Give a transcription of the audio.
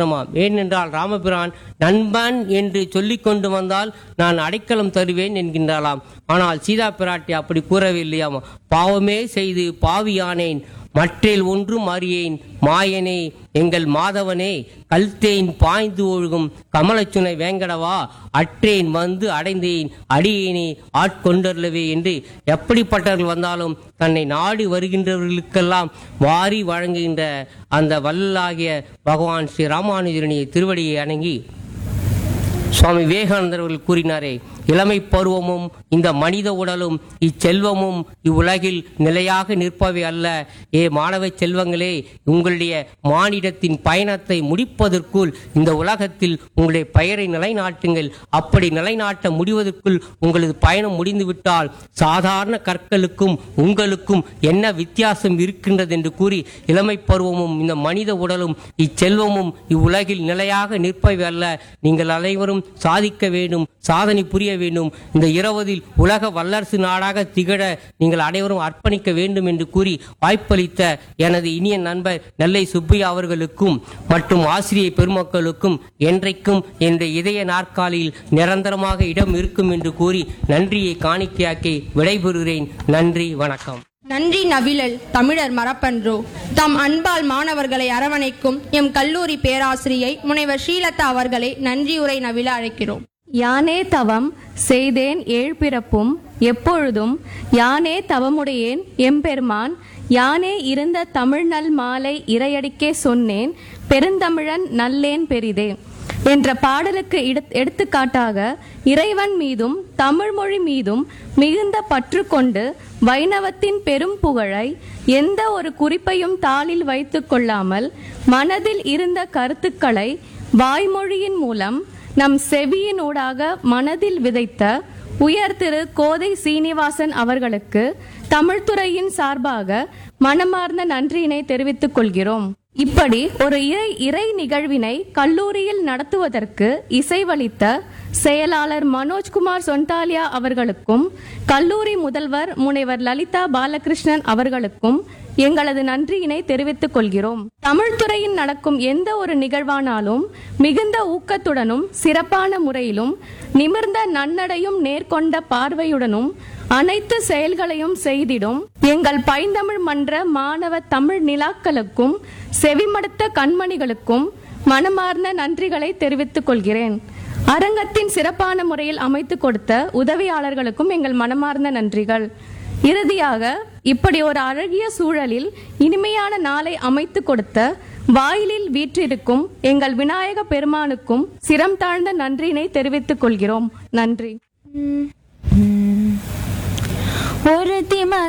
குற்றமாம் ஏனென்றால் ராமபிரான் நண்பன் என்று சொல்லிக் கொண்டு வந்தால் நான் அடைக்கலம் தருவேன் என்கின்றாளாம் ஆனால் சீதா பிராட்டி அப்படி கூறவில்லையாம் பாவமே செய்து பாவியானேன் மற்றேல் ஒன்றும் அறியேன் மாயனே எங்கள் மாதவனே கல்தேன் பாய்ந்து ஒழுகும் கமலச்சுனை வேங்கடவா அற்றேன் வந்து அடைந்தேன் அடியேனே ஆட்கொண்டர்லவே என்று எப்படிப்பட்டவர்கள் வந்தாலும் தன்னை நாடி வருகின்றவர்களுக்கெல்லாம் வாரி வழங்குகின்ற அந்த வல்லாகிய பகவான் ஸ்ரீ ராமானுஜரனிய திருவடியை அணங்கி சுவாமி விவேகானந்தர் அவர்கள் கூறினாரே இளமை பருவமும் இந்த மனித உடலும் இச்செல்வமும் இவ்வுலகில் நிலையாக நிற்பவை அல்ல ஏ மாணவ செல்வங்களே உங்களுடைய மானிடத்தின் பயணத்தை முடிப்பதற்குள் இந்த உலகத்தில் உங்களுடைய பெயரை நிலைநாட்டுங்கள் அப்படி நிலைநாட்ட முடிவதற்குள் உங்களது பயணம் முடிந்துவிட்டால் சாதாரண கற்களுக்கும் உங்களுக்கும் என்ன வித்தியாசம் இருக்கின்றது என்று கூறி இளமை பருவமும் இந்த மனித உடலும் இச்செல்வமும் இவ்வுலகில் நிலையாக நிற்பவை அல்ல நீங்கள் அனைவரும் சாதிக்க வேண்டும் சாதனை புரிய வேண்டும் இந்த இருபதில் உலக வல்லரசு நாடாக திகழ நீங்கள் அனைவரும் அர்ப்பணிக்க வேண்டும் என்று கூறி வாய்ப்பளித்த எனது இனிய நண்பர் நெல்லை சுப்பையா அவர்களுக்கும் மற்றும் ஆசிரிய பெருமக்களுக்கும் என்றைக்கும் என்னுடைய இதய நாற்காலியில் நிரந்தரமாக இடம் இருக்கும் என்று கூறி நன்றியை காணிக்கையாக்கி விடைபெறுகிறேன் நன்றி வணக்கம் நன்றி நவிழல் தமிழர் மரப்பன்றோ தம் அன்பால் மாணவர்களை அரவணைக்கும் எம் கல்லூரி பேராசிரியை முனைவர் ஸ்ரீலதா அவர்களை நன்றியுரை நவிழ அழைக்கிறோம் யானே தவம் செய்தேன் ஏழ்பிறப்பும் எப்பொழுதும் யானே தவமுடையேன் எம்பெருமான் யானே இருந்த தமிழ்நல் மாலை இறையடிக்கே சொன்னேன் பெருந்தமிழன் நல்லேன் பெரிதே என்ற பாடலுக்கு இடு- எடுத்துக்காட்டாக இறைவன் மீதும் தமிழ் மொழி மீதும் மிகுந்த பற்று கொண்டு வைணவத்தின் பெரும் புகழை எந்த ஒரு குறிப்பையும் தாளில் வைத்துக் கொள்ளாமல் மனதில் இருந்த கருத்துக்களை வாய்மொழியின் மூலம் நம் செவியினூடாக மனதில் விதைத்த உயர் திரு கோதை சீனிவாசன் அவர்களுக்கு தமிழ்துறையின் சார்பாக மனமார்ந்த நன்றியினை தெரிவித்துக் கொள்கிறோம் இப்படி ஒரு இறை இறை நிகழ்வினை கல்லூரியில் நடத்துவதற்கு இசைவளித்த செயலாளர் மனோஜ்குமார் சொன்டாலியா அவர்களுக்கும் கல்லூரி முதல்வர் முனைவர் லலிதா பாலகிருஷ்ணன் அவர்களுக்கும் எங்களது நன்றியினை தெரிவித்துக் கொள்கிறோம் தமிழ்துறையில் நடக்கும் எந்த ஒரு நிகழ்வானாலும் மிகுந்த ஊக்கத்துடனும் சிறப்பான முறையிலும் நிமிர்ந்த நன்னடையும் நேர்கொண்ட பார்வையுடனும் அனைத்து செயல்களையும் செய்திடும் எங்கள் பைந்தமிழ் மன்ற மாணவ தமிழ் நிலாக்களுக்கும் செவிமடுத்த கண்மணிகளுக்கும் மனமார்ந்த நன்றிகளை தெரிவித்துக் கொள்கிறேன் அரங்கத்தின் சிறப்பான முறையில் அமைத்து கொடுத்த உதவியாளர்களுக்கும் எங்கள் மனமார்ந்த நன்றிகள் இறுதியாக இப்படி ஒரு அழகிய சூழலில் இனிமையான நாளை அமைத்து கொடுத்த வாயிலில் வீற்றிருக்கும் எங்கள் விநாயக பெருமானுக்கும் சிரம் தாழ்ந்த நன்றியினை தெரிவித்துக் கொள்கிறோம் நன்றி ஒரு திம